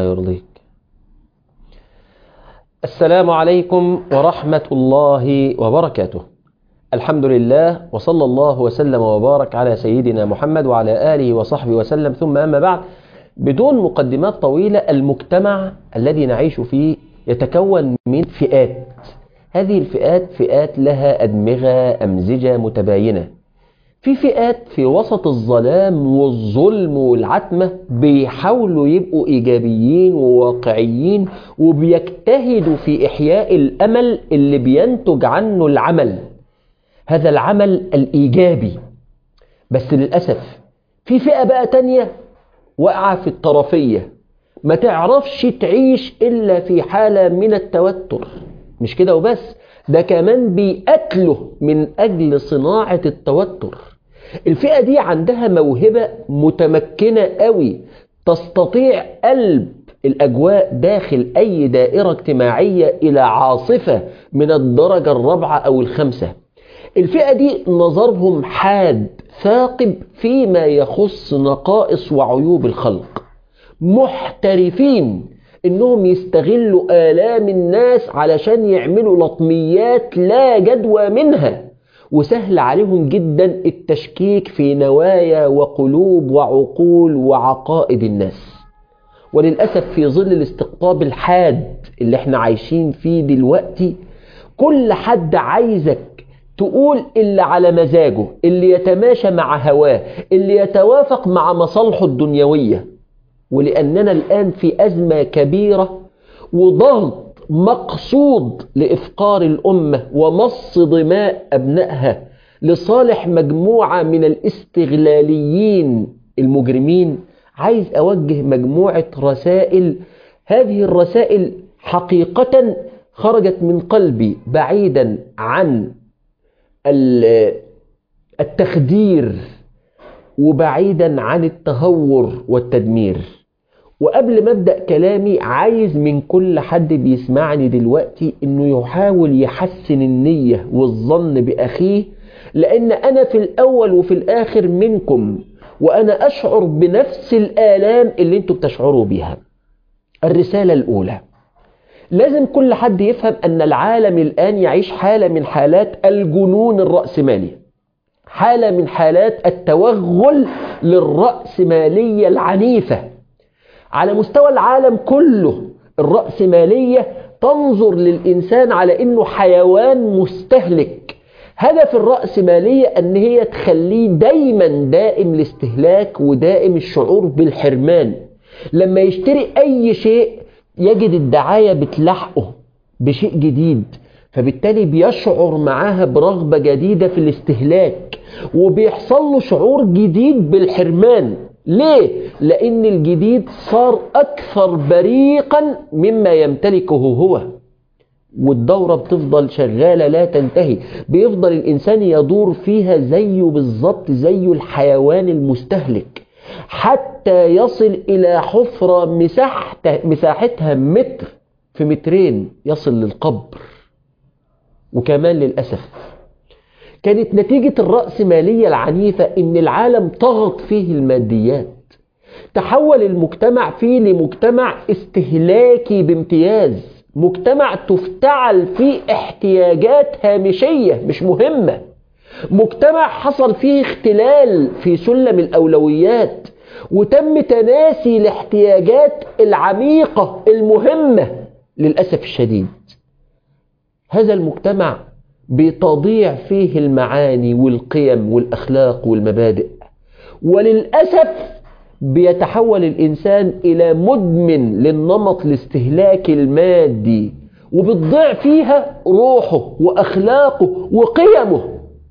يرضيك السلام عليكم ورحمة الله وبركاته الحمد لله وصلى الله وسلم وبارك على سيدنا محمد وعلى آله وصحبه وسلم ثم أما بعد بدون مقدمات طويلة المجتمع الذي نعيش فيه يتكون من فئات هذه الفئات فئات لها أدمغة أمزجة متباينة في فئات في وسط الظلام والظلم والعتمة بيحاولوا يبقوا إيجابيين وواقعيين وبيجتهدوا في إحياء الأمل اللي بينتج عنه العمل هذا العمل الإيجابي بس للأسف في فئة بقى تانية واقعة في الطرفية ما تعرفش تعيش إلا في حالة من التوتر مش كده وبس ده كمان بيقتله من أجل صناعة التوتر الفئة دي عندها موهبة متمكنة قوي تستطيع قلب الأجواء داخل أي دائرة اجتماعية إلى عاصفة من الدرجة الرابعة أو الخامسة الفئة دي نظرهم حاد ثاقب فيما يخص نقائص وعيوب الخلق محترفين انهم يستغلوا آلام الناس علشان يعملوا لطميات لا جدوى منها وسهل عليهم جدا التشكيك في نوايا وقلوب وعقول وعقائد الناس وللأسف في ظل الاستقطاب الحاد اللي احنا عايشين فيه دلوقتي كل حد عايزك تقول اللي على مزاجه اللي يتماشى مع هواه اللي يتوافق مع مصالحه الدنيوية ولأننا الآن في أزمة كبيرة وضغط مقصود لإفقار الأمة ومص دماء أبنائها لصالح مجموعة من الاستغلاليين المجرمين عايز أوجه مجموعة رسائل هذه الرسائل حقيقة خرجت من قلبي بعيدا عن التخدير وبعيدا عن التهور والتدمير وقبل ما ابدا كلامي عايز من كل حد بيسمعني دلوقتي انه يحاول يحسن النيه والظن باخيه لان انا في الاول وفي الاخر منكم وانا اشعر بنفس الالام اللي انتوا بتشعروا بيها الرساله الاولى لازم كل حد يفهم ان العالم الان يعيش حاله من حالات الجنون الراسمالي حاله من حالات التوغل للراسماليه العنيفه على مستوى العالم كله الرأسمالية تنظر للإنسان على إنه حيوان مستهلك هدف الرأسمالية أن هي تخليه دايما دائم الاستهلاك ودائم الشعور بالحرمان لما يشتري أي شيء يجد الدعاية بتلحقه بشيء جديد فبالتالي بيشعر معاها برغبة جديدة في الاستهلاك وبيحصل له شعور جديد بالحرمان ليه؟ لأن الجديد صار أكثر بريقا مما يمتلكه هو والدورة بتفضل شغالة لا تنتهي بيفضل الإنسان يدور فيها زيه بالظبط زي الحيوان المستهلك حتى يصل إلى حفرة مساحتها متر في مترين يصل للقبر وكمان للأسف كانت نتيجة الرأسمالية العنيفة إن العالم طغت فيه الماديات تحول المجتمع فيه لمجتمع استهلاكي بامتياز مجتمع تفتعل فيه احتياجات هامشية مش مهمة مجتمع حصل فيه اختلال في سلم الأولويات وتم تناسي الاحتياجات العميقة المهمة للأسف الشديد هذا المجتمع بتضيع فيه المعاني والقيم والأخلاق والمبادئ وللأسف بيتحول الإنسان إلى مدمن للنمط الاستهلاكي المادي وبتضيع فيها روحه وأخلاقه وقيمه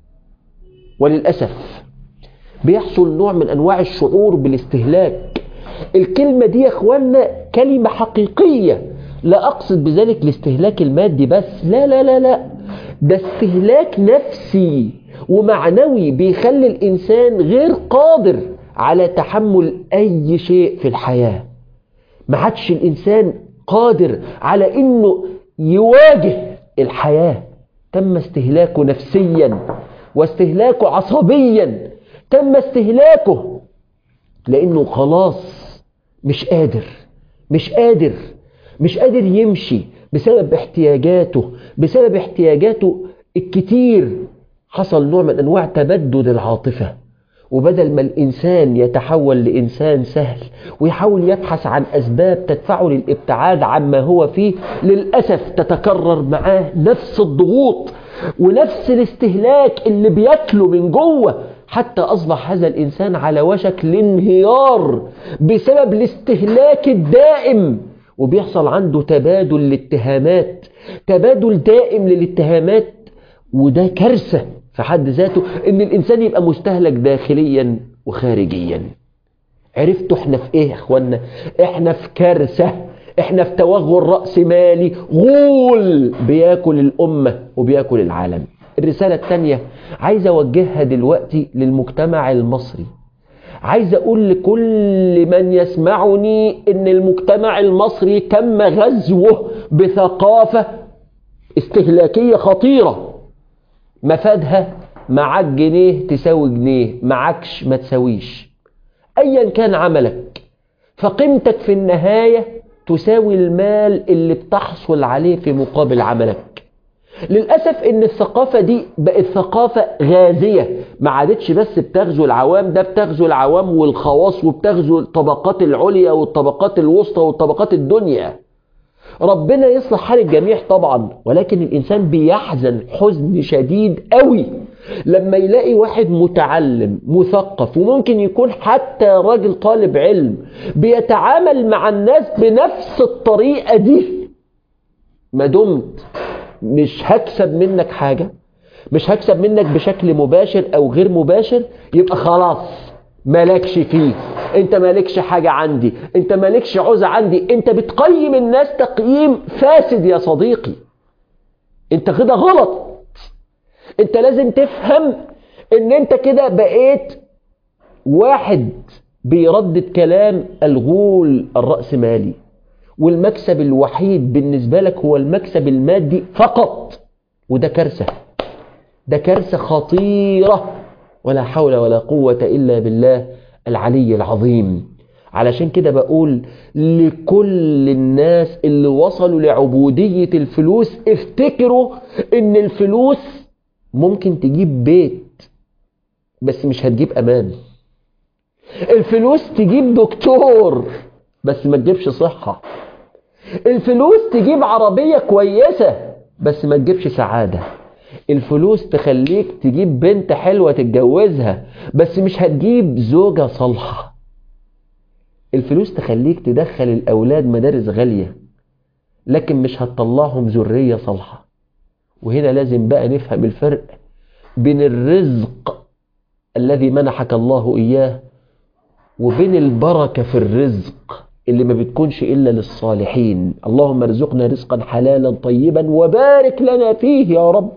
وللأسف بيحصل نوع من أنواع الشعور بالاستهلاك الكلمة دي يا أخوانا كلمة حقيقية لا أقصد بذلك الاستهلاك المادي بس لا لا لا لا ده استهلاك نفسي ومعنوي بيخلي الإنسان غير قادر على تحمل أي شيء في الحياة ما عادش الإنسان قادر على إنه يواجه الحياة تم استهلاكه نفسيا واستهلاكه عصبيا تم استهلاكه لأنه خلاص مش قادر مش قادر مش قادر يمشي بسبب احتياجاته بسبب احتياجاته الكتير حصل نوع من انواع تبدد العاطفه وبدل ما الانسان يتحول لانسان سهل ويحاول يبحث عن اسباب تدفعه للابتعاد عما هو فيه للاسف تتكرر معاه نفس الضغوط ونفس الاستهلاك اللي بياكله من جوه حتى اصبح هذا الانسان على وشك الانهيار بسبب الاستهلاك الدائم وبيحصل عنده تبادل للاتهامات تبادل دائم للاتهامات وده كارثة في حد ذاته ان الانسان يبقى مستهلك داخليا وخارجيا عرفتوا احنا في ايه يا اخوانا احنا في كارثة احنا في توغل رأس مالي غول بياكل الامة وبياكل العالم الرسالة الثانية عايز اوجهها دلوقتي للمجتمع المصري عايز اقول لكل من يسمعني ان المجتمع المصري تم غزوه بثقافة استهلاكية خطيرة مفادها معاك جنيه تساوي جنيه معكش ما تساويش ايا كان عملك فقيمتك في النهاية تساوي المال اللي بتحصل عليه في مقابل عملك للأسف ان الثقافة دي بقت ثقافة غازية ما عادتش بس بتغزو العوام ده بتغزو العوام والخواص وبتغزو الطبقات العليا والطبقات الوسطى والطبقات الدنيا ربنا يصلح حال الجميع طبعا ولكن الإنسان بيحزن حزن شديد قوي لما يلاقي واحد متعلم مثقف وممكن يكون حتى راجل طالب علم بيتعامل مع الناس بنفس الطريقة دي ما دمت مش هكسب منك حاجة مش هكسب منك بشكل مباشر او غير مباشر يبقى خلاص مالكش فيه انت مالكش حاجة عندي انت مالكش عوزة عندي انت بتقيم الناس تقييم فاسد يا صديقي انت كده غلط انت لازم تفهم ان انت كده بقيت واحد بيردد كلام الغول الرأسمالي والمكسب الوحيد بالنسبة لك هو المكسب المادي فقط وده كارثة ده كارثة خطيرة ولا حول ولا قوة إلا بالله العلي العظيم علشان كده بقول لكل الناس اللي وصلوا لعبودية الفلوس افتكروا ان الفلوس ممكن تجيب بيت بس مش هتجيب امان الفلوس تجيب دكتور بس ما تجيبش صحة الفلوس تجيب عربية كويسة بس ما تجيبش سعادة الفلوس تخليك تجيب بنت حلوة تتجوزها بس مش هتجيب زوجة صالحة الفلوس تخليك تدخل الأولاد مدارس غالية لكن مش هتطلعهم ذرية صالحة وهنا لازم بقى نفهم الفرق بين الرزق الذي منحك الله إياه وبين البركة في الرزق اللي ما بتكونش إلا للصالحين اللهم ارزقنا رزقا حلالا طيبا وبارك لنا فيه يا رب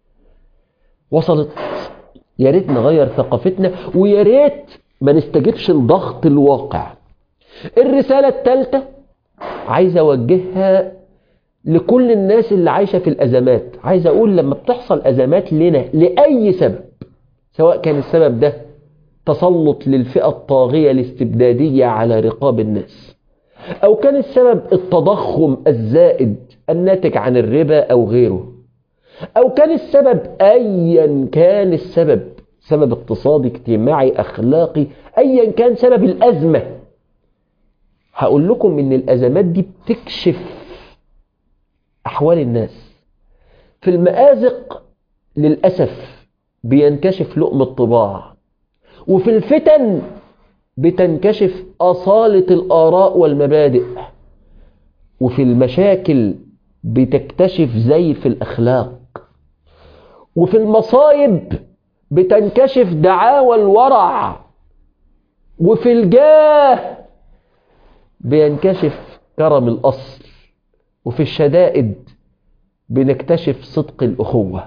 وصلت يا ريت نغير ثقافتنا ويا ريت ما نستجبش لضغط الواقع الرسالة الثالثة عايز أوجهها لكل الناس اللي عايشة في الأزمات عايز أقول لما بتحصل أزمات لنا لأي سبب سواء كان السبب ده تسلط للفئة الطاغية الاستبدادية على رقاب الناس أو كان السبب التضخم الزائد الناتج عن الربا أو غيره أو كان السبب أيا كان السبب سبب اقتصادي اجتماعي أخلاقي أيا كان سبب الأزمة هقول لكم إن الأزمات دي بتكشف أحوال الناس في المآزق للأسف بينكشف لؤم الطباع وفي الفتن بتنكشف أصالة الآراء والمبادئ وفي المشاكل بتكتشف زيف الأخلاق وفي المصايب بتنكشف دعاوى الورع وفي الجاه بينكشف كرم الأصل وفي الشدائد بنكتشف صدق الأخوة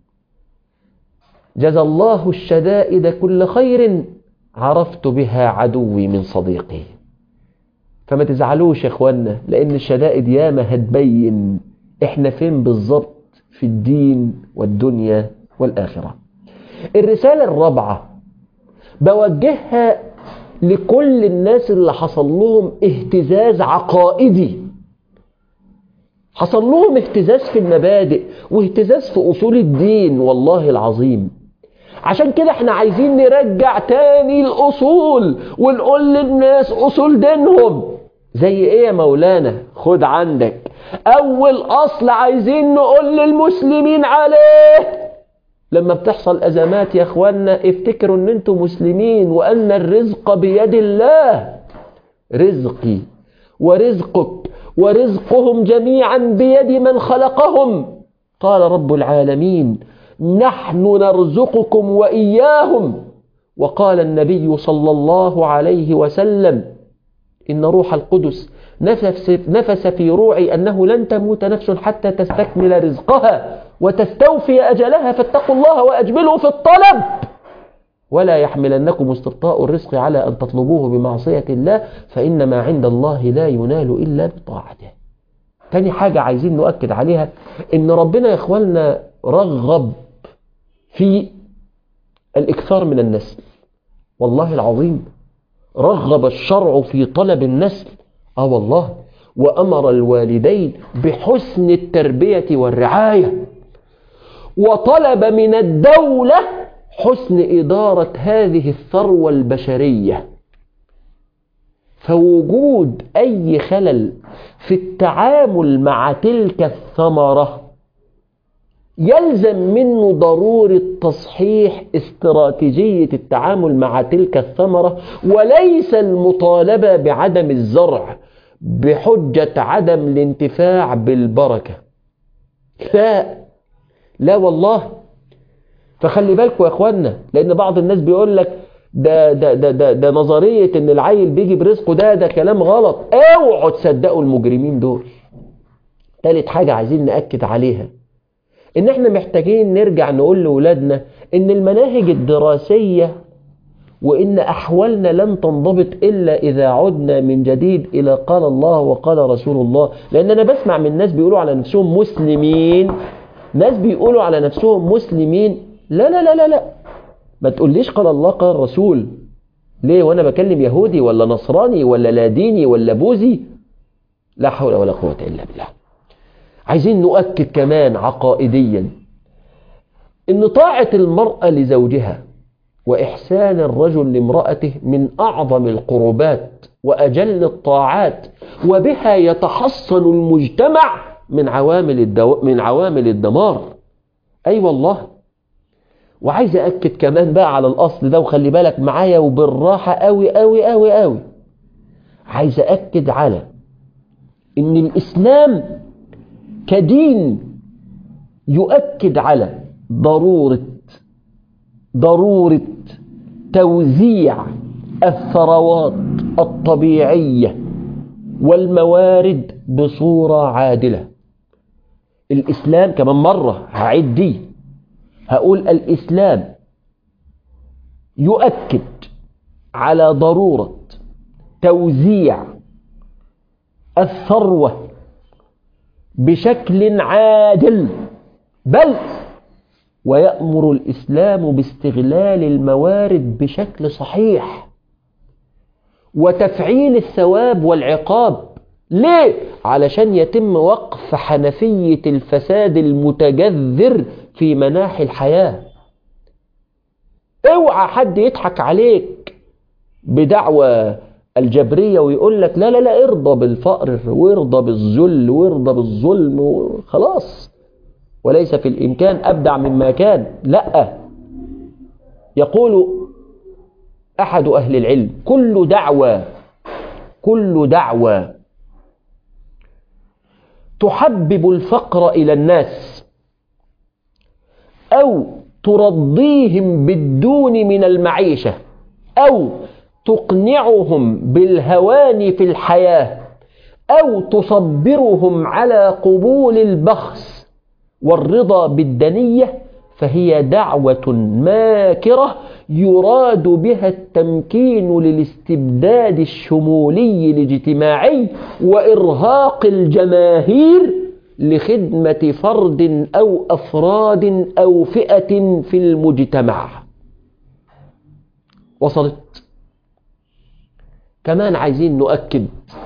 جزى الله الشدائد كل خير عرفت بها عدوي من صديقي فما تزعلوش يا اخوانا لان الشدائد ياما هتبين احنا فين بالظبط في الدين والدنيا والآخرة الرسالة الرابعة بوجهها لكل الناس اللي حصل لهم اهتزاز عقائدي حصل لهم اهتزاز في المبادئ واهتزاز في أصول الدين والله العظيم عشان كده احنا عايزين نرجع تاني الأصول ونقول للناس أصول دينهم زي ايه يا مولانا خد عندك أول أصل عايزين نقول للمسلمين عليه لما بتحصل أزمات يا أخوانا افتكروا أن أنتم مسلمين وأن الرزق بيد الله رزقي ورزقك ورزقهم جميعا بيد من خلقهم قال رب العالمين نحن نرزقكم وإياهم وقال النبي صلى الله عليه وسلم إن روح القدس نفس, نفس في روعي أنه لن تموت نفس حتى تستكمل رزقها وتستوفي أجلها فاتقوا الله وأجملوا في الطلب ولا يحملنكم استبطاء الرزق على أن تطلبوه بمعصية الله فإن ما عند الله لا ينال إلا بطاعته تاني حاجة عايزين نؤكد عليها إن ربنا يا إخواننا رغب في الإكثار من النسل والله العظيم رغب الشرع في طلب النسل آه والله وأمر الوالدين بحسن التربية والرعاية وطلب من الدولة حسن إدارة هذه الثروة البشرية فوجود أي خلل في التعامل مع تلك الثمرة يلزم منه ضرورة تصحيح استراتيجية التعامل مع تلك الثمرة وليس المطالبة بعدم الزرع بحجة عدم الانتفاع بالبركة لا لا والله فخلي بالكم يا اخوانا لان بعض الناس بيقول لك ده ده ده ده, ده نظريه ان العيل بيجي برزقه ده ده كلام غلط اوعوا تصدقوا المجرمين دول تالت حاجه عايزين ناكد عليها ان احنا محتاجين نرجع نقول لاولادنا ان المناهج الدراسيه وان احوالنا لن تنضبط الا اذا عدنا من جديد الى قال الله وقال رسول الله لان انا بسمع من ناس بيقولوا على نفسهم مسلمين ناس بيقولوا على نفسهم مسلمين لا لا لا لا لا ما تقوليش قال الله قال الرسول ليه وانا بكلم يهودي ولا نصراني ولا لا ديني ولا بوذي لا حول ولا قوة الا بالله عايزين نؤكد كمان عقائديا ان طاعة المرأة لزوجها واحسان الرجل لامرأته من اعظم القربات واجل الطاعات وبها يتحصن المجتمع من عوامل الدو... من عوامل الدمار اي أيوة والله وعايز أأكد كمان بقى على الأصل ده وخلي بالك معايا وبالراحة قوي قوي قوي قوي عايز أأكد على إن الإسلام كدين يؤكد على ضرورة ضرورة توزيع الثروات الطبيعية والموارد بصورة عادلة الإسلام كمان مرة هعيد دي هقول الإسلام يؤكد على ضرورة توزيع الثروة بشكل عادل بل ويأمر الإسلام باستغلال الموارد بشكل صحيح وتفعيل الثواب والعقاب ليه؟ علشان يتم وقف حنفية الفساد المتجذر في مناحي الحياة اوعى حد يضحك عليك بدعوة الجبرية ويقول لك لا لا لا ارضى بالفقر وارضى بالذل وارضى بالظلم خلاص وليس في الإمكان أبدع مما كان لا يقول أحد أهل العلم كل دعوة كل دعوة تحبب الفقر إلى الناس أو ترضيهم بالدون من المعيشة أو تقنعهم بالهوان في الحياة أو تصبرهم على قبول البخس والرضا بالدنية فهي دعوة ماكرة يراد بها التمكين للاستبداد الشمولي الاجتماعي وإرهاق الجماهير لخدمة فرد أو أفراد أو فئة في المجتمع وصلت كمان عايزين نؤكد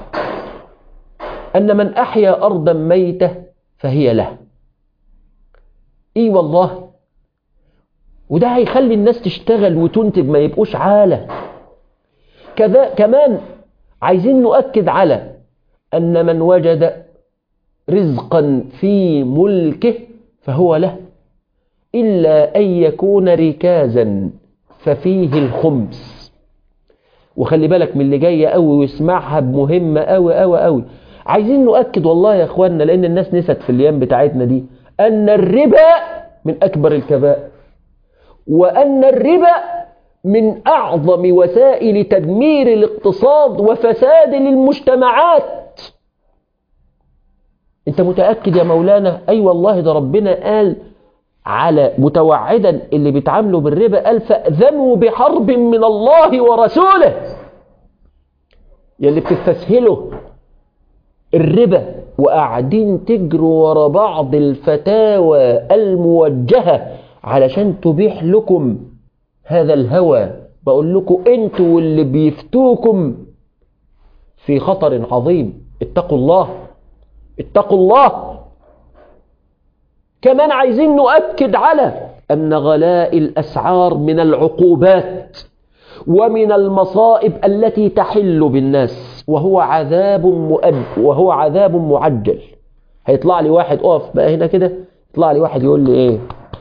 أن من أحيا أرضا ميتة فهي له إي والله وده هيخلي الناس تشتغل وتنتج ما يبقوش عالة كذا كمان عايزين نؤكد على أن من وجد رزقا في ملكه فهو له إلا أن يكون ركازا ففيه الخمس وخلي بالك من اللي جاية قوي ويسمعها بمهمة قوي قوي قوي عايزين نؤكد والله يا اخواننا لان الناس نست في الايام بتاعتنا دي ان الربا من اكبر الكبائر وان الربا من اعظم وسائل تدمير الاقتصاد وفساد للمجتمعات انت متاكد يا مولانا اي أيوة والله ده ربنا قال على متوعدا اللي بيتعاملوا بالربا قال فاذنوا بحرب من الله ورسوله يلي بتستسهلوا الربا وقاعدين تجروا ورا بعض الفتاوى الموجهة علشان تبيح لكم هذا الهوى بقول لكم انتوا واللي بيفتوكم في خطر عظيم اتقوا الله اتقوا الله كمان عايزين نؤكد على أن غلاء الأسعار من العقوبات ومن المصائب التي تحل بالناس وهو عذاب مؤد وهو عذاب معجل هيطلع لي واحد اقف بقى هنا كده يطلع لي واحد يقول لي ايه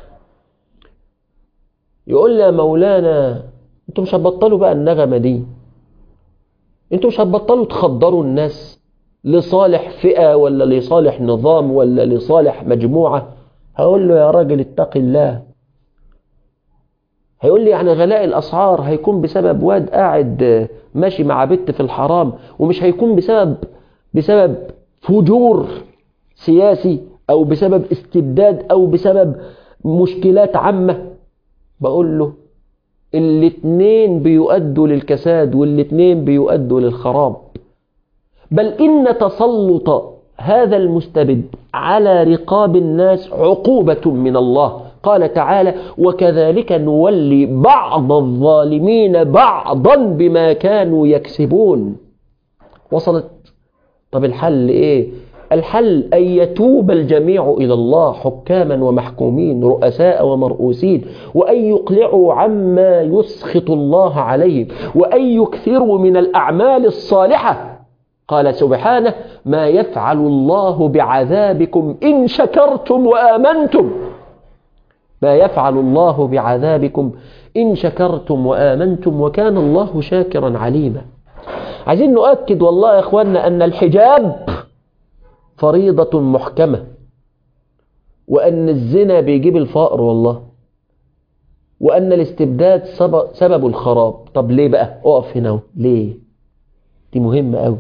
يقول لي يا مولانا انتوا مش هتبطلوا بقى النغمة دي انتوا مش هتبطلوا تخدروا الناس لصالح فئة ولا لصالح نظام ولا لصالح مجموعة هقول له يا راجل اتق الله هيقول لي يعني غلاء الأسعار هيكون بسبب واد قاعد ماشي مع بنت في الحرام ومش هيكون بسبب بسبب فجور سياسي أو بسبب استبداد أو بسبب مشكلات عامة بقول له الاتنين بيؤدوا للكساد والاتنين بيؤدوا للخراب بل إن تسلط هذا المستبد على رقاب الناس عقوبة من الله قال تعالى وكذلك نولي بعض الظالمين بعضا بما كانوا يكسبون وصلت طب الحل ايه الحل أن يتوب الجميع إلى الله حكاما ومحكومين رؤساء ومرؤوسين وأن يقلعوا عما يسخط الله عليهم وأن يكثروا من الأعمال الصالحة قال سبحانه ما يفعل الله بعذابكم إن شكرتم وآمنتم ما يفعل الله بعذابكم إن شكرتم وآمنتم وكان الله شاكرا عليما عايزين نؤكد والله يا إخواننا أن الحجاب فريضة محكمة وأن الزنا بيجيب الفقر والله وأن الاستبداد سبب الخراب طب ليه بقى أقف هنا ليه دي مهمة قوي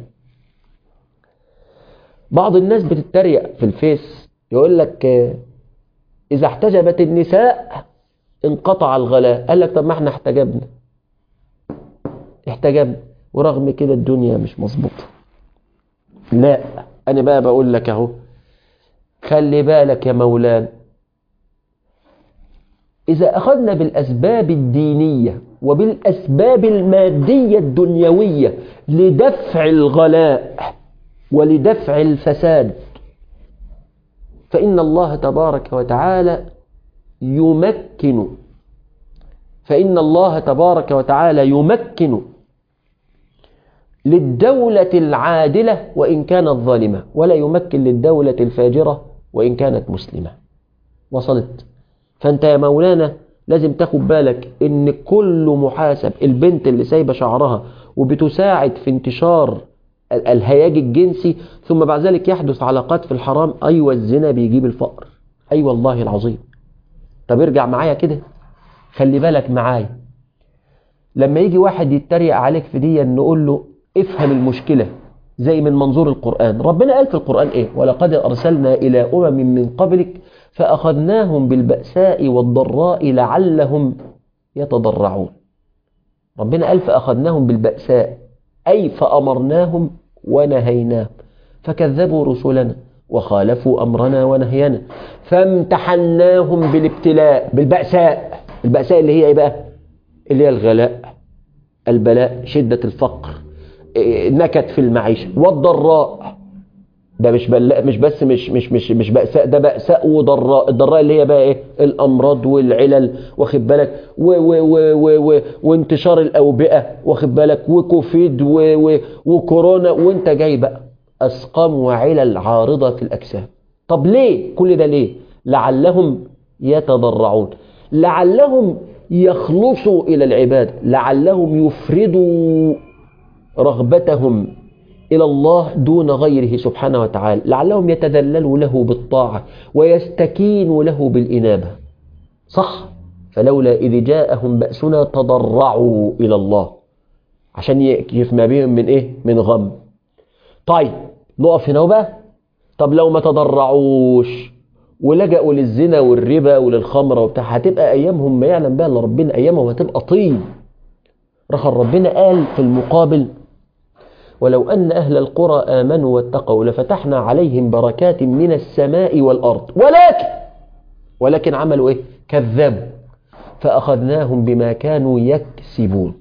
بعض الناس بتتريق في الفيس يقول لك إذا احتجبت النساء انقطع الغلاء قال لك طب ما احنا احتجبنا احتجبنا ورغم كده الدنيا مش مظبوطة لا أنا بقى بقول لك أهو خلي بالك يا مولانا إذا أخذنا بالأسباب الدينية وبالأسباب المادية الدنيوية لدفع الغلاء ولدفع الفساد فإن الله تبارك وتعالى يمكن فإن الله تبارك وتعالى يمكن للدولة العادلة وإن كانت ظالمة ولا يمكن للدولة الفاجرة وإن كانت مسلمة وصلت فأنت يا مولانا لازم تاخد بالك إن كل محاسب البنت اللي سايبة شعرها وبتساعد في انتشار الهياج الجنسي ثم بعد ذلك يحدث علاقات في الحرام أيوة الزنا بيجيب الفقر أيوة والله العظيم طب ارجع معايا كده خلي بالك معايا لما يجي واحد يتريق عليك في دي نقول له افهم المشكلة زي من منظور القرآن ربنا قال في القرآن ايه ولقد أرسلنا إلى أمم من قبلك فأخذناهم بالبأساء والضراء لعلهم يتضرعون ربنا قال فأخذناهم بالبأساء أي فأمرناهم ونهيناهم فكذبوا رسلنا وخالفوا أمرنا ونهينا فامتحناهم بالابتلاء بالبأساء البأساء اللي هي ايه بقى اللي هي الغلاء البلاء شدة الفقر نكد في المعيشة والضراء ده مش بل... مش بس مش مش مش مش بأساء ده بأساء وضراء الضراء اللي هي بقى ايه الامراض والعلل واخد بالك و... و... و... و... و... وانتشار الاوبئه واخد بالك وكوفيد و... و... وكورونا وانت جاي بقى اسقام وعلل عارضه في الاجسام طب ليه كل ده ليه لعلهم يتضرعون لعلهم يخلصوا الى العباده لعلهم يفردوا رغبتهم إلى الله دون غيره سبحانه وتعالى لعلهم يتذللوا له بالطاعة ويستكينوا له بالإنابة صح فلولا إذ جاءهم بأسنا تضرعوا إلى الله عشان يكيف ما بهم من إيه من غم طيب نقف هنا بقى طب لو ما تضرعوش ولجأوا للزنا والربا وللخمرة وبتاع هتبقى أيامهم ما يعلم بها إلا ربنا أيامهم هتبقى طين رخر ربنا قال في المقابل ولو أن أهل القرى آمنوا واتقوا لفتحنا عليهم بركات من السماء والأرض ولكن ولكن عملوا إيه كذبوا فأخذناهم بما كانوا يكسبون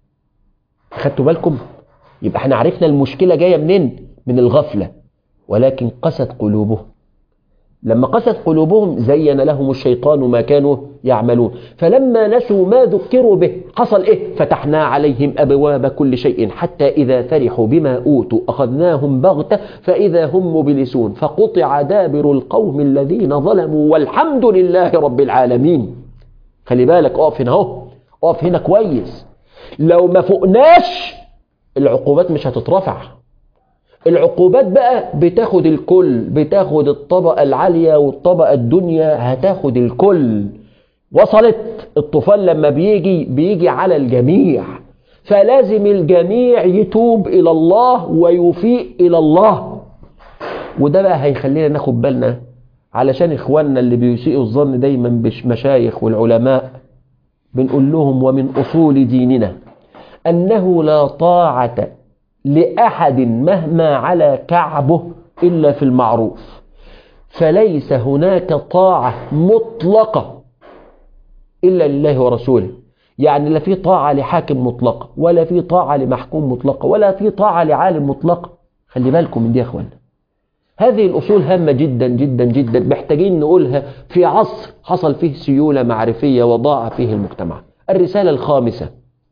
خدتوا بالكم يبقى احنا عرفنا المشكلة جاية منين من الغفلة ولكن قست قلوبهم لما قست قلوبهم زين لهم الشيطان ما كانوا يعملون فلما نسوا ما ذكروا به حصل إيه فتحنا عليهم أبواب كل شيء حتى إذا فرحوا بما أوتوا أخذناهم بغتة فإذا هم مبلسون فقطع دابر القوم الذين ظلموا والحمد لله رب العالمين خلي بالك اقف هنا اهو اقف هنا كويس لو ما فوقناش العقوبات مش هتترفع العقوبات بقى بتاخد الكل بتاخد الطبقة العالية والطبقة الدنيا هتاخد الكل وصلت الطوفان لما بيجي بيجي على الجميع فلازم الجميع يتوب إلى الله ويفيء إلى الله وده بقى هيخلينا ناخد بالنا علشان إخواننا اللي بيسيئوا الظن دايما بالمشايخ والعلماء بنقول لهم ومن أصول ديننا أنه لا طاعة لأحد مهما على كعبه إلا في المعروف فليس هناك طاعة مطلقة إلا لله ورسوله يعني لا في طاعة لحاكم مطلقة ولا في طاعة لمحكوم مطلقة ولا في طاعة لعالم مطلقة خلي بالكم من دي يا أخوانا هذه الأصول هامة جدا جدا جدا محتاجين نقولها في عصر حصل فيه سيولة معرفية وضاع فيه المجتمع الرسالة الخامسة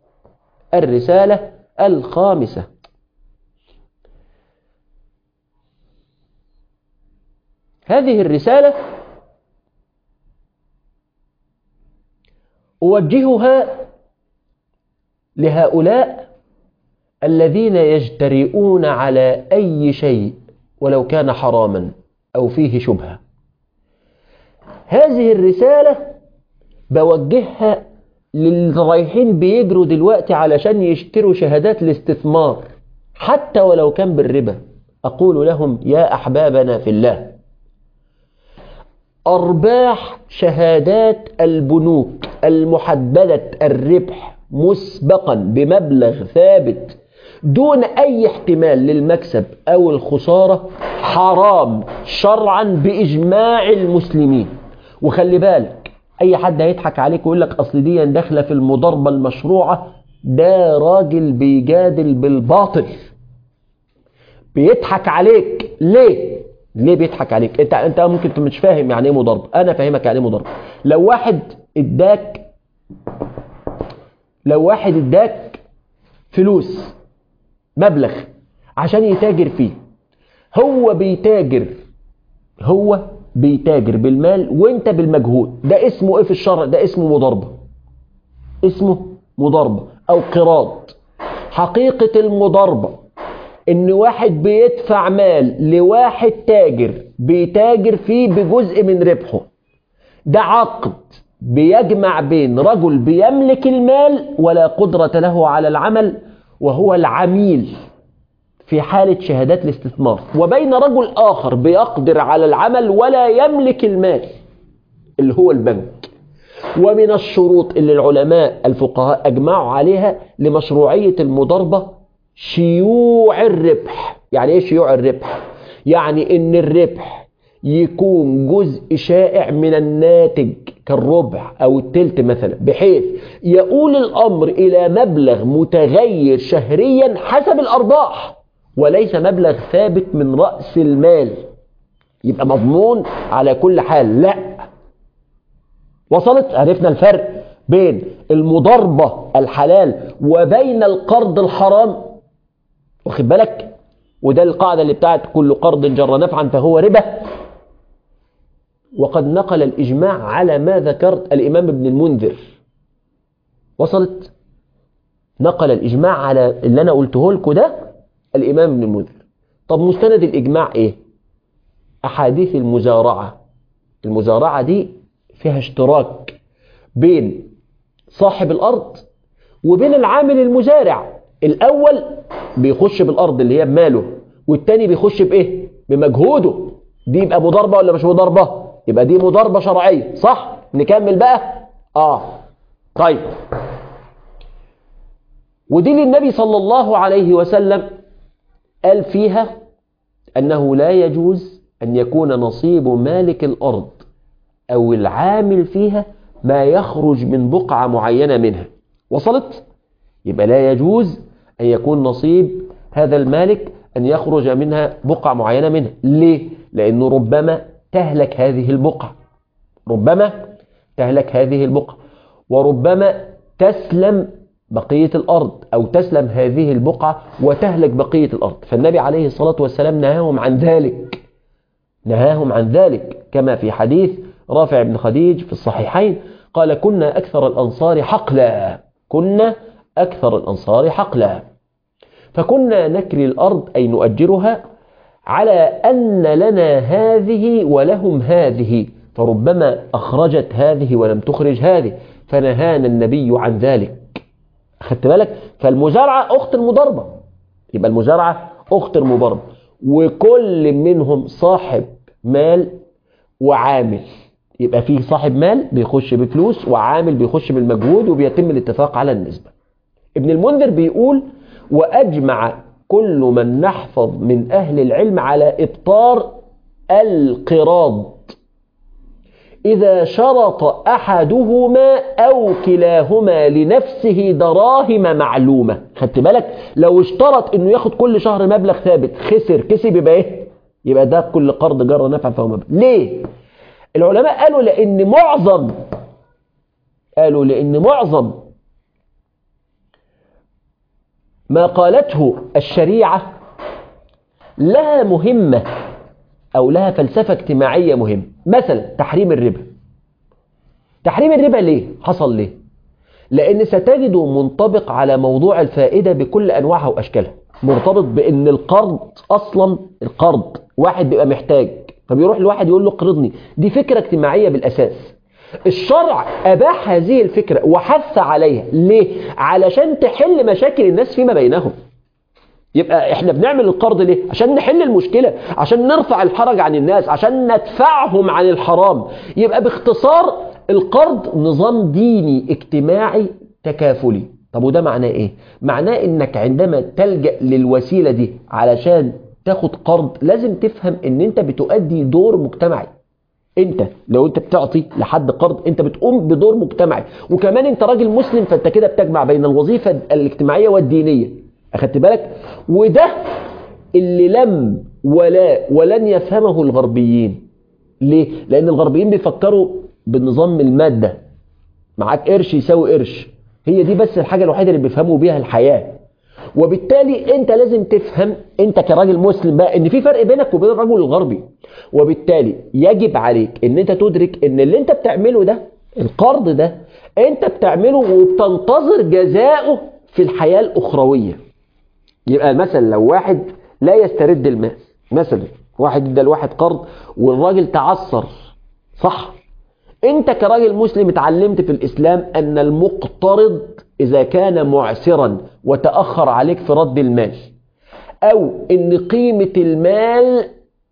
الرسالة الخامسة هذه الرسالة أوجهها لهؤلاء الذين يجترئون على أي شيء ولو كان حراما أو فيه شبهة هذه الرسالة بوجهها للي رايحين بيجروا دلوقتي علشان يشتروا شهادات الاستثمار حتى ولو كان بالربا أقول لهم يا أحبابنا في الله أرباح شهادات البنوك المحددة الربح مسبقا بمبلغ ثابت دون أي احتمال للمكسب أو الخسارة حرام شرعا بإجماع المسلمين وخلي بالك أي حد هيضحك عليك ويقول لك أصل دي داخلة في المضاربة المشروعة ده راجل بيجادل بالباطل بيضحك عليك ليه؟ ليه بيضحك عليك؟ انت انت ممكن مش فاهم يعني ايه مضاربه، انا فاهمك يعني ايه مضاربه. لو واحد اداك لو واحد اداك فلوس مبلغ عشان يتاجر فيه هو بيتاجر هو بيتاجر بالمال وانت بالمجهود ده اسمه ايه في الشرع ده اسمه مضاربه اسمه مضاربه او قراض حقيقه المضاربه ان واحد بيدفع مال لواحد تاجر بيتاجر فيه بجزء من ربحه ده عقد بيجمع بين رجل بيملك المال ولا قدرة له على العمل وهو العميل في حالة شهادات الاستثمار وبين رجل آخر بيقدر على العمل ولا يملك المال اللي هو البنك ومن الشروط اللي العلماء الفقهاء أجمعوا عليها لمشروعية المضاربة شيوع الربح يعني ايه شيوع الربح يعني ان الربح يكون جزء شائع من الناتج كالربع أو التلت مثلا بحيث يؤول الأمر إلى مبلغ متغير شهريا حسب الأرباح وليس مبلغ ثابت من رأس المال يبقى مضمون على كل حال لا وصلت عرفنا الفرق بين المضاربة الحلال وبين القرض الحرام واخد بالك وده القاعدة اللي بتاعت كل قرض جر نفعا فهو ربا وقد نقل الإجماع على ما ذكرت الإمام ابن المنذر وصلت نقل الإجماع على اللي أنا قلته لكم ده الإمام ابن المنذر طب مستند الإجماع إيه أحاديث المزارعة المزارعة دي فيها اشتراك بين صاحب الأرض وبين العامل المزارع الأول بيخش بالأرض اللي هي بماله والتاني بيخش بإيه بمجهوده دي يبقى مضاربة ولا مش مضاربة يبقى دي مضاربة شرعية صح نكمل بقى آه طيب ودي للنبي صلى الله عليه وسلم قال فيها أنه لا يجوز أن يكون نصيب مالك الأرض أو العامل فيها ما يخرج من بقعة معينة منها وصلت؟ يبقى لا يجوز أن يكون نصيب هذا المالك أن يخرج منها بقعة معينة منها ليه؟ لأنه ربما تهلك هذه البقعة ربما تهلك هذه البقعة وربما تسلم بقية الأرض أو تسلم هذه البقعة وتهلك بقية الأرض فالنبي عليه الصلاة والسلام نهاهم عن ذلك نهاهم عن ذلك كما في حديث رافع بن خديج في الصحيحين قال كنا أكثر الأنصار حقلا كنا أكثر الأنصار حقلا فكنا نكري الأرض أي نؤجرها على أن لنا هذه ولهم هذه فربما أخرجت هذه ولم تخرج هذه فنهانا النبي عن ذلك أخذت بالك فالمزارعة أخت المضاربة يبقى المزارعة أخت المضاربة وكل منهم صاحب مال وعامل يبقى فيه صاحب مال بيخش بفلوس وعامل بيخش بالمجهود وبيتم الاتفاق على النسبة ابن المنذر بيقول وأجمع كل من نحفظ من أهل العلم على إبطار القراض إذا شرط أحدهما أو كلاهما لنفسه دراهم معلومة خدت بالك لو اشترط أنه ياخد كل شهر مبلغ ثابت خسر كسب يبقى إيه يبقى ده كل قرض جر نفع فهو مبلغ ليه العلماء قالوا لأن معظم قالوا لأن معظم ما قالته الشريعة لها مهمة أو لها فلسفة اجتماعية مهمة مثلا تحريم الربا تحريم الربا ليه؟ حصل ليه؟ لأن ستجده منطبق على موضوع الفائدة بكل أنواعها وأشكالها مرتبط بأن القرض أصلا القرض واحد بيبقى محتاج فبيروح لواحد يقول له قرضني دي فكرة اجتماعية بالأساس الشرع أباح هذه الفكرة وحث عليها ليه؟ علشان تحل مشاكل الناس فيما بينهم يبقى احنا بنعمل القرض ليه عشان نحل المشكلة عشان نرفع الحرج عن الناس عشان ندفعهم عن الحرام يبقى باختصار القرض نظام ديني اجتماعي تكافلي طب وده معناه ايه معناه انك عندما تلجأ للوسيلة دي علشان تاخد قرض لازم تفهم ان انت بتؤدي دور مجتمعي انت لو انت بتعطي لحد قرض انت بتقوم بدور مجتمعي وكمان انت راجل مسلم فانت كده بتجمع بين الوظيفة الاجتماعية والدينية اخدت بالك وده اللي لم ولا ولن يفهمه الغربيين ليه لان الغربيين بيفكروا بالنظام المادة معاك قرش يساوي قرش هي دي بس الحاجة الوحيدة اللي بيفهموا بيها الحياة وبالتالي انت لازم تفهم انت كراجل مسلم بقى ان في فرق بينك وبين الرجل الغربي وبالتالي يجب عليك ان انت تدرك ان اللي انت بتعمله ده القرض ده انت بتعمله وبتنتظر جزاؤه في الحياة الاخروية يبقى مثلا لو واحد لا يسترد المال مثلا واحد ادى لواحد قرض والراجل تعثر صح انت كراجل مسلم اتعلمت في الاسلام ان المقترض اذا كان معسرا وتأخر عليك في رد المال او ان قيمة المال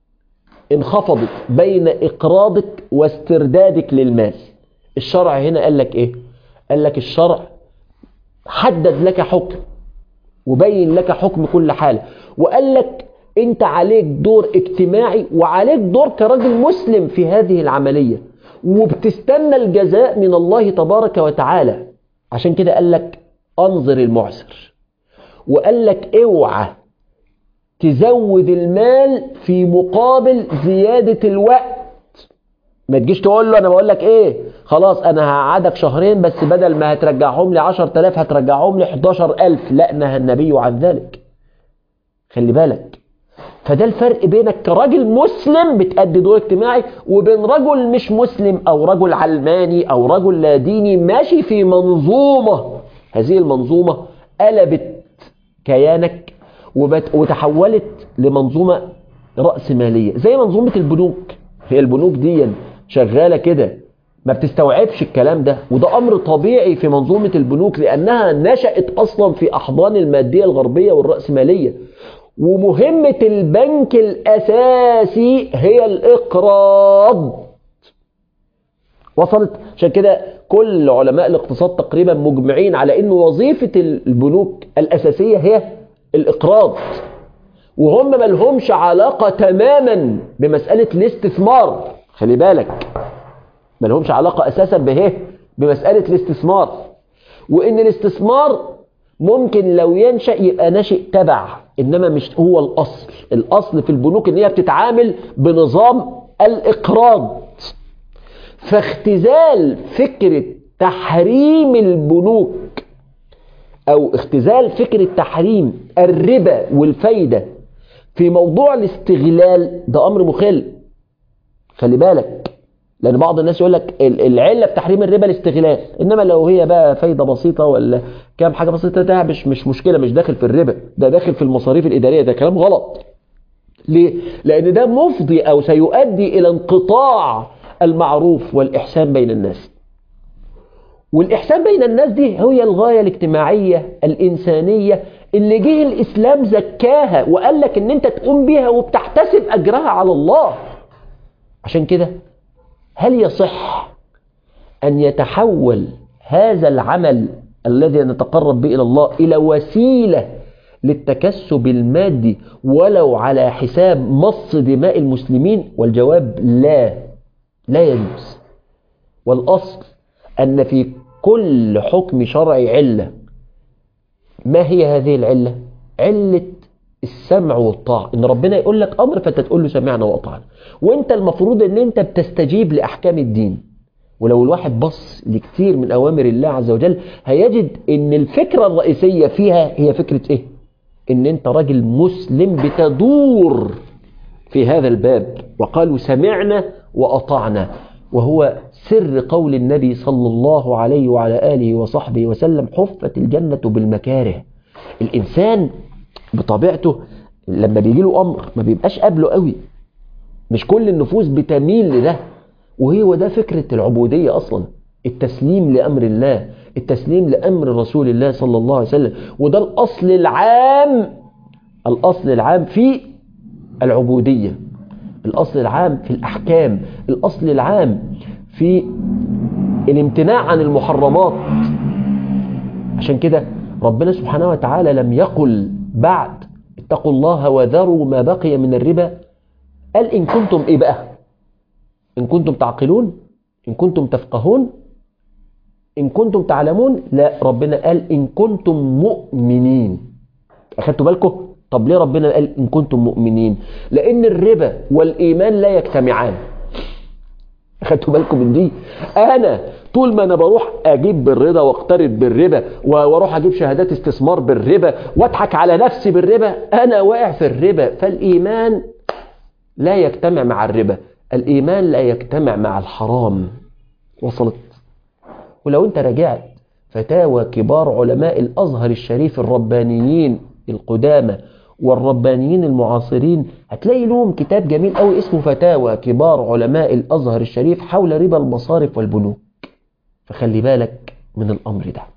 انخفضت بين اقراضك واستردادك للمال الشرع هنا قال لك ايه قال لك الشرع حدد لك حكم وبين لك حكم كل حالة وقال لك انت عليك دور اجتماعي وعليك دور كراجل مسلم في هذه العملية وبتستنى الجزاء من الله تبارك وتعالى عشان كده قال لك انظر المعسر وقال لك اوعى تزود المال في مقابل زيادة الوقت ما تجيش تقول له انا بقول لك ايه خلاص انا هقعدك شهرين بس بدل ما هترجعهم لي 10000 هترجعهم لي 11000 لا نهى النبي عن ذلك خلي بالك فده الفرق بينك كراجل مسلم بتأدي دور اجتماعي وبين رجل مش مسلم او رجل علماني او رجل لا ديني ماشي في منظومة هذه المنظومة قلبت كيانك وبت... وتحولت لمنظومة رأس مالية زي منظومة البنوك هي البنوك دي شغالة كده ما بتستوعبش الكلام ده وده أمر طبيعي في منظومة البنوك لأنها نشأت أصلا في أحضان المادية الغربية والرأسمالية ومهمة البنك الأساسي هي الإقراض وصلت عشان كده كل علماء الاقتصاد تقريبا مجمعين على أن وظيفة البنوك الأساسية هي الإقراض وهم ما لهمش علاقة تماما بمسألة الاستثمار خلي بالك ما لهمش علاقة أساسا به بمسألة الاستثمار وإن الاستثمار ممكن لو ينشأ يبقى ناشئ تبع إنما مش هو الأصل الأصل في البنوك إن هي بتتعامل بنظام الإقراض فاختزال فكرة تحريم البنوك أو اختزال فكرة تحريم الربا والفايدة في موضوع الاستغلال ده أمر مخل خلي بالك لأن بعض الناس يقول لك العلة في تحريم الربا الاستغلال إنما لو هي بقى فايدة بسيطة ولا كام حاجة بسيطة ده مش مش مشكلة مش داخل في الربا ده داخل في المصاريف الإدارية ده كلام غلط ليه؟ لأن ده مفضي أو سيؤدي إلى انقطاع المعروف والإحسان بين الناس والإحسان بين الناس دي هي الغاية الاجتماعية الإنسانية اللي جه الإسلام زكاها وقال لك إن أنت تقوم بيها وبتحتسب أجرها على الله عشان كده هل يصح أن يتحول هذا العمل الذي نتقرب به إلى الله إلى وسيلة للتكسب المادي ولو على حساب مص دماء المسلمين والجواب لا لا يجوز والأصل أن في كل حكم شرعي علة ما هي هذه العلة؟ علة السمع والطاعة إن ربنا يقول لك أمر فأنت تقول له سمعنا وأطعنا وأنت المفروض أن أنت بتستجيب لأحكام الدين ولو الواحد بص لكثير من أوامر الله عز وجل هيجد أن الفكرة الرئيسية فيها هي فكرة إيه؟ أن أنت راجل مسلم بتدور في هذا الباب وقالوا سمعنا وأطعنا وهو سر قول النبي صلى الله عليه وعلى آله وصحبه وسلم حفت الجنة بالمكاره الإنسان بطبيعته لما بيجي له أمر ما بيبقاش قابله قوي مش كل النفوس بتميل لده وهو ده فكرة العبودية أصلا التسليم لأمر الله التسليم لأمر رسول الله صلى الله عليه وسلم وده الأصل العام الأصل العام في العبودية الأصل العام في الأحكام الأصل العام في الامتناع عن المحرمات عشان كده ربنا سبحانه وتعالى لم يقل بعد اتقوا الله وذروا ما بقي من الربا قال إن كنتم إيه بقى إن كنتم تعقلون إن كنتم تفقهون إن كنتم تعلمون لا ربنا قال إن كنتم مؤمنين أخدتوا بالكم طب ليه ربنا قال إن كنتم مؤمنين لأن الربا والإيمان لا يجتمعان أخدتوا بالكم من دي أنا طول ما أنا بروح أجيب بالرضا واقترض بالربا واروح أجيب شهادات استثمار بالربا واضحك على نفسي بالربا أنا واقع في الربا فالإيمان لا يجتمع مع الربا الإيمان لا يجتمع مع الحرام وصلت ولو أنت رجعت فتاوى كبار علماء الأزهر الشريف الربانيين القدامى والربانيين المعاصرين هتلاقي لهم كتاب جميل قوي اسمه فتاوى كبار علماء الأزهر الشريف حول ربا المصارف والبنوك فخلي بالك من الأمر ده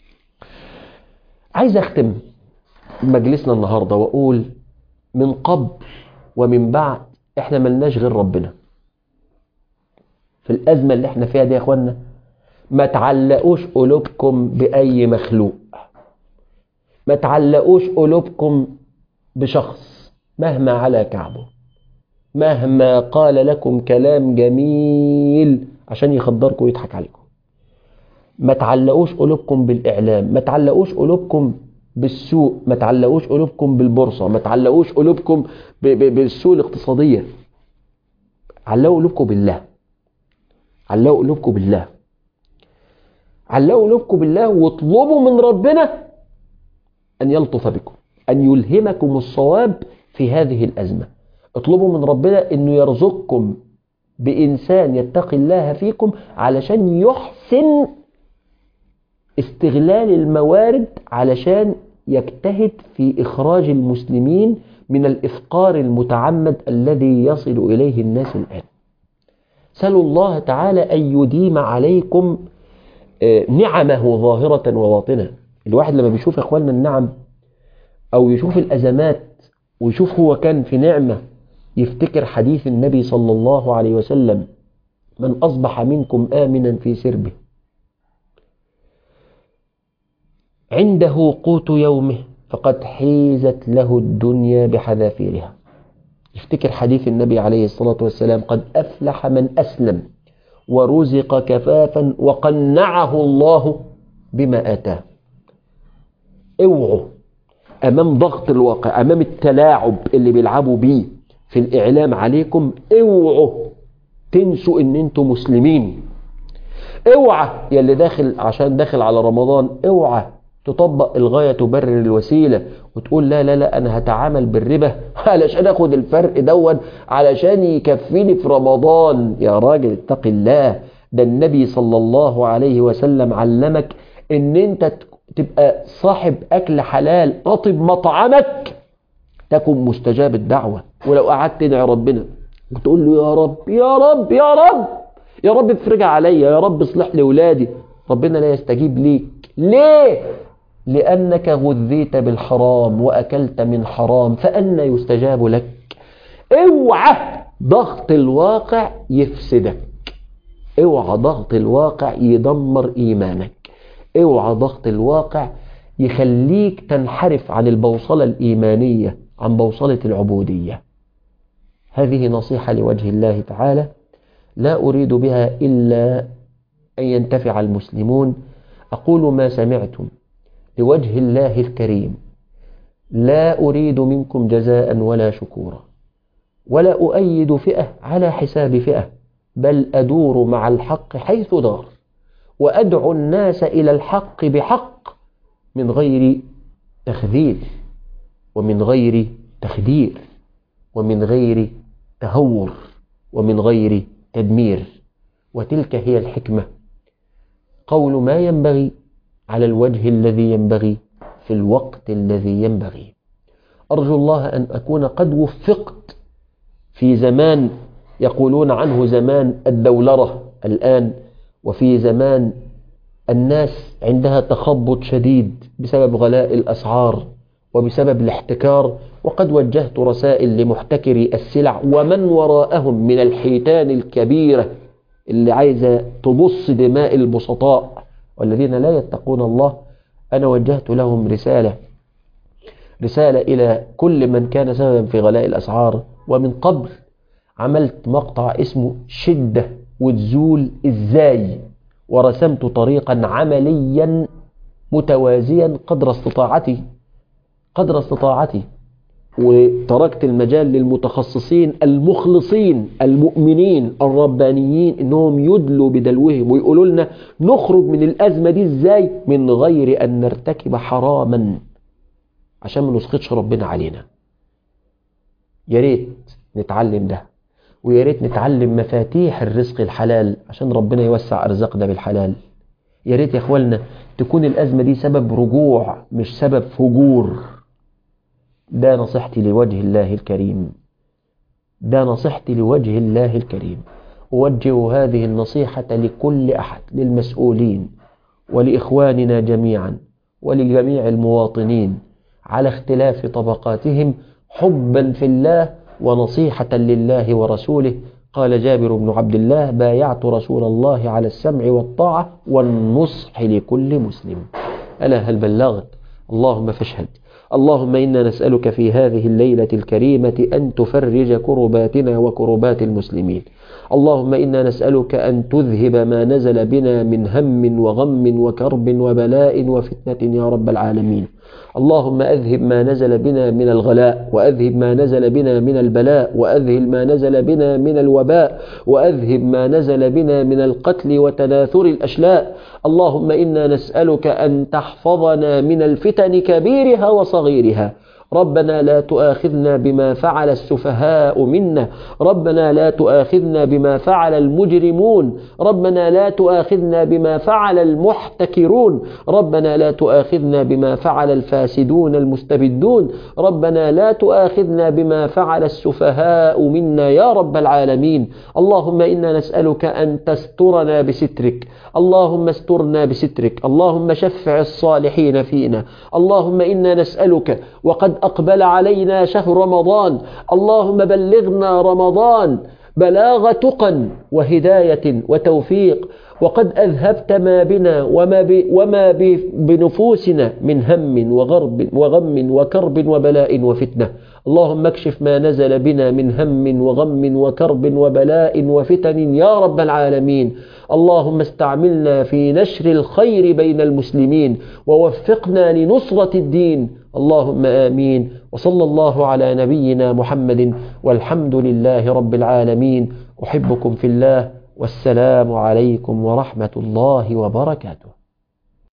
عايز أختم مجلسنا النهاردة وأقول من قبل ومن بعد احنا ملناش غير ربنا في الأزمة اللي احنا فيها دي يا اخوانا ما تعلقوش قلوبكم بأي مخلوق ما تعلقوش قلوبكم بشخص مهما على كعبه مهما قال لكم كلام جميل عشان يخدركم ويضحك عليكم ما تعلقوش قلوبكم بالإعلام ما تعلقوش قلوبكم بالسوق ما تعلقوش قلوبكم بالبورصة ما تعلقوش قلوبكم ب- ب- بالسوق الاقتصادية علقوا قلوبكم بالله علقوا قلوبكم بالله علقوا قلوبكم بالله واطلبوا من ربنا أن يلطف بكم أن يلهمكم الصواب في هذه الأزمة اطلبوا من ربنا أنه يرزقكم بإنسان يتقي الله فيكم علشان يحسن استغلال الموارد علشان يجتهد في إخراج المسلمين من الإفقار المتعمد الذي يصل إليه الناس الآن سألوا الله تعالى أن يديم عليكم آه، نعمه ظاهرة وباطنة الواحد لما بيشوف يا إخواننا النعم أو يشوف الأزمات ويشوف هو كان في نعمة يفتكر حديث النبي صلى الله عليه وسلم من أصبح منكم آمنا في سربه عنده قوت يومه فقد حيزت له الدنيا بحذافيرها يفتكر حديث النبي عليه الصلاة والسلام قد أفلح من أسلم ورزق كفافا وقنعه الله بما آتاه اوعوا أمام ضغط الواقع أمام التلاعب اللي بيلعبوا بيه في الإعلام عليكم اوعوا تنسوا ان انتم مسلمين اوعى يا اللي داخل عشان داخل على رمضان اوعى تطبق الغاية تبرر الوسيلة وتقول لا لا لا انا هتعامل بالربا علشان اخد الفرق دون علشان يكفيني في رمضان يا راجل اتق الله ده النبي صلى الله عليه وسلم علمك ان انت تبقى صاحب اكل حلال اطب مطعمك تكن مستجاب الدعوة ولو قعدت تدعي ربنا وتقول له يا رب يا رب يا رب يا رب افرجها عليا يا رب اصلح لي ولادي ربنا لا يستجيب ليك ليه لأنك غذيت بالحرام وأكلت من حرام فأنا يستجاب لك اوعى ضغط الواقع يفسدك اوعى ضغط الواقع يدمر إيمانك اوعى ضغط الواقع يخليك تنحرف عن البوصلة الإيمانية عن بوصلة العبودية هذه نصيحة لوجه الله تعالى لا أريد بها إلا أن ينتفع المسلمون أقول ما سمعتم لوجه الله الكريم لا أريد منكم جزاء ولا شكورا ولا أؤيد فئة على حساب فئة بل أدور مع الحق حيث دار وأدعو الناس إلى الحق بحق من غير تخذيل ومن غير تخدير ومن غير تهور ومن غير تدمير وتلك هي الحكمة قول ما ينبغي على الوجه الذي ينبغي في الوقت الذي ينبغي أرجو الله أن أكون قد وفقت في زمان يقولون عنه زمان الدولرة الآن وفي زمان الناس عندها تخبط شديد بسبب غلاء الأسعار وبسبب الاحتكار وقد وجهت رسائل لمحتكري السلع ومن وراءهم من الحيتان الكبيرة اللي عايزة تبص دماء البسطاء والذين لا يتقون الله أنا وجهت لهم رسالة رسالة إلى كل من كان سببا في غلاء الأسعار ومن قبل عملت مقطع اسمه شدة وتزول إزاي ورسمت طريقا عمليا متوازيا قدر استطاعتي قدر استطاعتي وتركت المجال للمتخصصين المخلصين المؤمنين الربانيين انهم يدلوا بدلوهم ويقولوا لنا نخرج من الازمه دي ازاي من غير ان نرتكب حراما عشان ما نسخطش ربنا علينا يا ريت نتعلم ده ويا ريت نتعلم مفاتيح الرزق الحلال عشان ربنا يوسع ارزاقنا بالحلال يا ريت يا اخواننا تكون الازمه دي سبب رجوع مش سبب فجور ده نصيحتي لوجه الله الكريم ده نصيحتي لوجه الله الكريم أوجه هذه النصيحة لكل أحد للمسؤولين ولإخواننا جميعا ولجميع المواطنين على اختلاف طبقاتهم حبا في الله ونصيحة لله ورسوله قال جابر بن عبد الله بايعت رسول الله على السمع والطاعة والنصح لكل مسلم ألا هل بلغت اللهم فاشهد اللهم إنا نسألك في هذه الليلة الكريمة أن تفرج كرباتنا وكربات المسلمين اللهم إنا نسألك أن تذهب ما نزل بنا من هم وغم وكرب وبلاء وفتنة يا رب العالمين اللهم أذهب ما نزل بنا من الغلاء وأذهب ما نزل بنا من البلاء وأذهب ما نزل بنا من الوباء وأذهب ما نزل بنا من القتل وتناثر الأشلاء اللهم إنا نسألك أن تحفظنا من الفتن كبيرها وصغيرها ربنا لا تؤاخذنا بما فعل السفهاء منا ربنا لا تؤاخذنا بما فعل المجرمون ربنا لا تؤاخذنا بما فعل المحتكرون ربنا لا تؤاخذنا بما فعل الفاسدون المستبدون ربنا لا تؤاخذنا بما فعل السفهاء منا يا رب العالمين اللهم إنا نسألك أن تسترنا بسترك اللهم استرنا بسترك اللهم شفع الصالحين فينا اللهم إنا نسألك وقد أقبل علينا شهر رمضان اللهم بلغنا رمضان بلاغ تقى وهداية وتوفيق وقد أذهبت ما بنا وما, ب وما ب بنفوسنا من هم وغرب وغم وكرب وبلاء وفتنة اللهم اكشف ما نزل بنا من هم وغم وكرب وبلاء وفتن يا رب العالمين اللهم استعملنا في نشر الخير بين المسلمين ووفقنا لنصرة الدين اللهم آمين وصلى الله على نبينا محمد والحمد لله رب العالمين أحبكم في الله والسلام عليكم ورحمة الله وبركاته